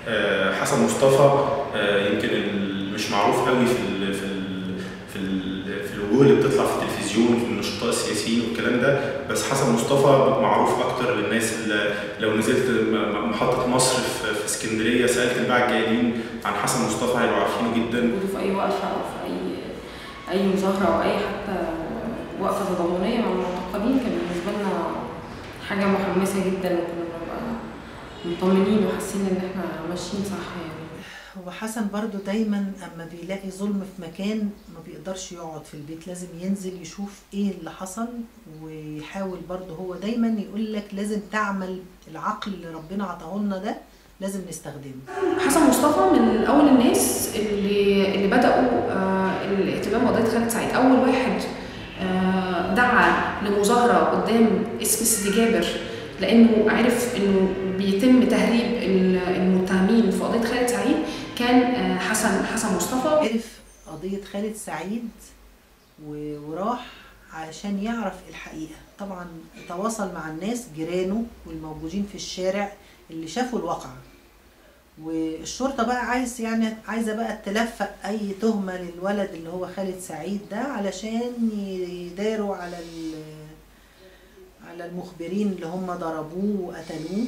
آه، حسن مصطفى آه، يمكن ال- مش معروف قوي في ال في ال في ال في الوجوه اللي بتطلع في التلفزيون في النشطاء السياسيين والكلام ده بس حسن مصطفى معروف اكتر للناس اللي لو نزلت م- م- محطه مصر في في اسكندريه سالت الباعة الجايين عن حسن مصطفى هيبقوا عارفينه جدا وجوده في اي وقفه او في اي اي مظاهره او اي حتى وقفه تضامنيه مع المعتقلين كان بالنسبه لنا حاجه محمسه جدا وكنا بنبقى مطمنين وحاسين ان احنا ماشيين صح يعني هو حسن برضو دايما اما بيلاقي ظلم في مكان ما بيقدرش يقعد في البيت لازم ينزل يشوف ايه اللي حصل ويحاول برضو هو دايما يقول لك لازم تعمل العقل اللي ربنا عطاه لنا ده لازم نستخدمه حسن مصطفى من اول الناس اللي اللي بداوا آه، الاهتمام بقضيه خالد سعيد اول واحد آه، دعا لمظاهره قدام اسم سيدي جابر لانه عرف انه بيتم تهريب ال- المتهمين في قضيه خالد سعيد كان آه، حسن حسن مصطفى عرف قضية خالد سعيد و- وراح علشان يعرف الحقيقة طبعا تواصل مع الناس جيرانه والموجودين في الشارع اللي شافوا الواقعة والشرطة بقى عايز يعني عايزة بقى تلفق أي تهمة للولد اللي هو خالد سعيد ده علشان يداروا على ال- على المخبرين اللي هم ضربوه وقتلوه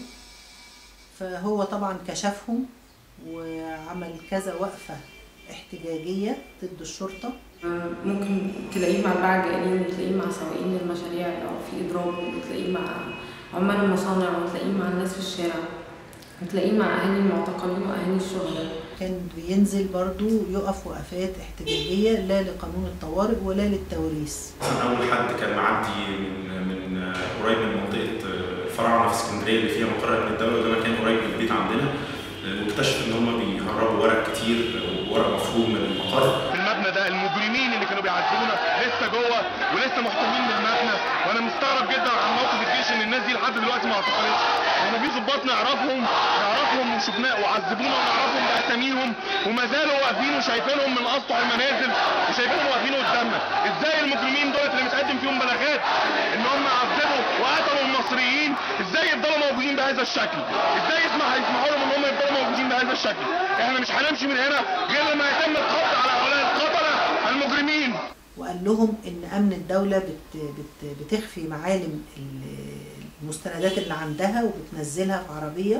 فهو طبعا كشفهم وعمل كذا وقفة احتجاجية ضد الشرطة آه، ممكن تلاقيه مع الباعة الجائلين وتلاقيه مع سواقين المشاريع لو في اضراب وتلاقيه مع عمال المصانع وتلاقيه مع الناس في الشارع وتلاقيه مع اهالي المعتقلين واهالي الشهداء كان بينزل برضو يقف وقفات احتجاجية لا لقانون الطوارئ ولا للتوريث حسن اول حد كان معدي من من آه، قريب من منطقه آه، الفراعنه في اسكندريه اللي فيها مقر امن الدوله وده مكان قريب من البيت عندنا آه، واكتشف ان هم بيهربوا ورق كتير وورق مفروض من المقر في المبنى ده المجرمين اللي كانوا بيعذبونا لسه جوه ولسه محتلين بالمبنى وانا مستغرب جدا عن موقف الجيش ان الناس دي لحد دلوقتي ما اعتقلتش احنا في ضباط نعرفهم نعرفهم وشفنا وعذبونا ونعرفهم باساميهم وما زالوا واقفين وشايفينهم من اسطح المنازل وشايفينهم واقفين قدامنا ازاي المجرمين دول اللي متقدم فيهم بلاغات ان هم عذبوا وقتلوا المصريين ازاي يفضلوا موجودين بهذا الشكل ازاي يسمح يسمحوا لهم ان هم يفضلوا موجودين بهذا الشكل احنا مش هنمشي من هنا غير لما يتم القبض على هؤلاء القتله المجرمين وقال لهم ان امن الدولة بت بت بتخفي معالم ال- المستندات اللي عندها وبتنزلها في عربية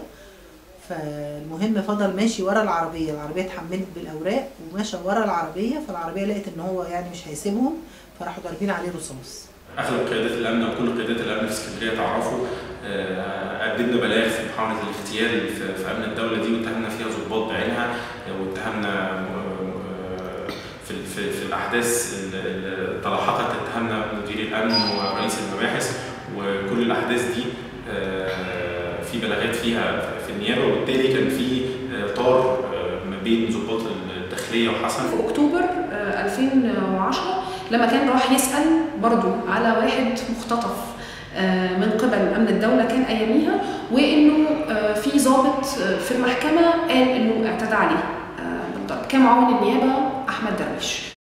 فالمهم فضل ماشي ورا العربية العربية اتحملت بالأوراق ومشى ورا العربية فالعربية لقت ان هو يعني مش هيسيبهم فراحوا ضاربين عليه رصاص اغلب قيادات الامن وكل قيادات الامن في اسكندريه تعرفوا آه، قدمنا بلاغ في محاوله الاغتيال في, في امن الدوله دي واتهمنا فيها ضباط بعينها آه، واتهمنا آه، في في, في الاحداث اللي تلاحقت اتهمنا مدير الامن ورئيس المباحث وكل الاحداث دي آه، في بلاغات فيها في النيابه وبالتالي كان في آه، طار آه، ما بين ضباط الداخليه وحسن في اكتوبر آه، 2010 لما كان راح يسال برضو على واحد مختطف آه، من قبل امن الدوله كان اياميها وانه آه، في ضابط آه، في المحكمه قال انه اعتدى عليه آه، بالضبط كان معاون النيابه احمد درويش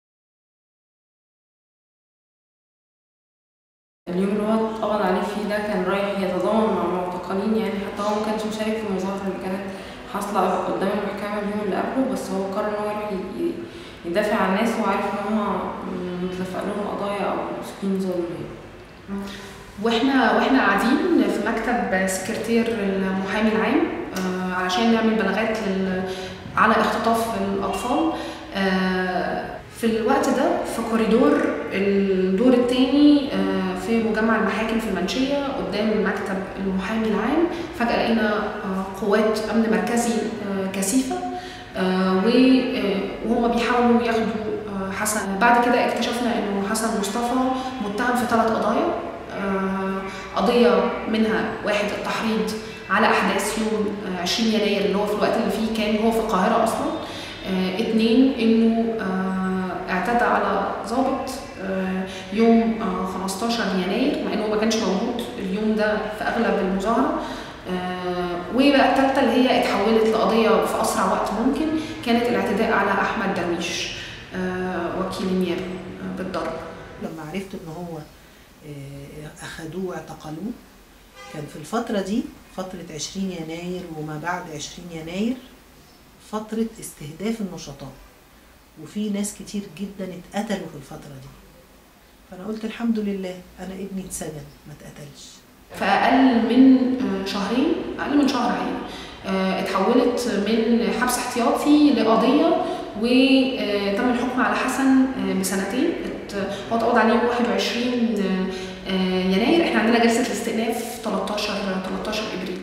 اليوم اللي هو اتقبض عليه فيه ده كان رايح يتضامن مع المعتقلين يعني حتى هو ما كانش مشارك في المظاهرة اللي كانت حاصلة قدام المحكمة اليوم اللي قبله بس هو قرر ان هو يروح ي- ي- يدافع عن الناس وعارف ان هم متلفق لهم قضايا او مسكين ظلم يعني. واحنا واحنا قاعدين في مكتب سكرتير المحامي العام آه، علشان نعمل بلاغات لل... على اختطاف الاطفال آه، في الوقت ده في كوريدور الدور الثاني في مجمع المحاكم في المنشيه قدام مكتب المحامي العام فجاه لقينا آه، قوات امن مركزي آه، كثيفه آه، و- آه، وهم بيحاولوا ياخدوا آه، حسن بعد كده اكتشفنا انه حسن مصطفى متهم في ثلاث قضايا آه، قضية منها واحد التحريض على أحداث يوم آه، 20 يناير اللي هو في الوقت اللي فيه كان هو في القاهرة أصلا آه، اتنين إنه آه، اعتدى على ضابط آه، يوم آه، 15 يناير مع إنه ما كانش موجود اليوم ده في أغلب المظاهرة آه، وبقى التالتة اللي هي اتحولت لقضية في أسرع وقت ممكن كانت الاعتداء على أحمد درويش آه، وكيل النيابة آه، بالضرب لما عرفت ان هو آه، اخدوه واعتقلوه كان في الفترة دي فترة 20 يناير وما بعد 20 يناير فترة استهداف النشطاء وفي ناس كتير جدا اتقتلوا في الفترة دي فأنا قلت الحمد لله أنا ابني اتسجن ما اتقتلش في اقل من آه، شهرين اقل من شهر يعني آه، اتحولت من حبس احتياطي لقضيه وتم الحكم على حسن آه، بسنتين ات- هو اتقبض عليه يوم 21 آه، آه، يناير احنا عندنا جلسه الاستئناف 13 13 ابريل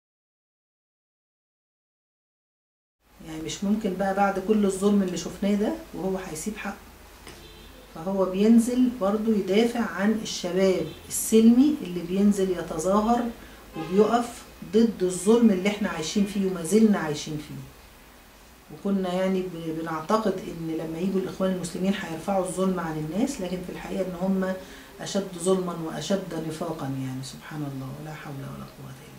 يعني مش ممكن بقى بعد كل الظلم اللي شفناه ده وهو هيسيب حقه فهو بينزل برضو يدافع عن الشباب السلمي اللي بينزل يتظاهر وبيقف ضد الظلم اللي احنا عايشين فيه وما زلنا عايشين فيه وكنا يعني ب- بنعتقد ان لما يجوا الاخوان المسلمين هيرفعوا الظلم عن الناس لكن في الحقيقه ان هم اشد ظلما واشد نفاقا يعني سبحان الله ولا حول ولا قوه الا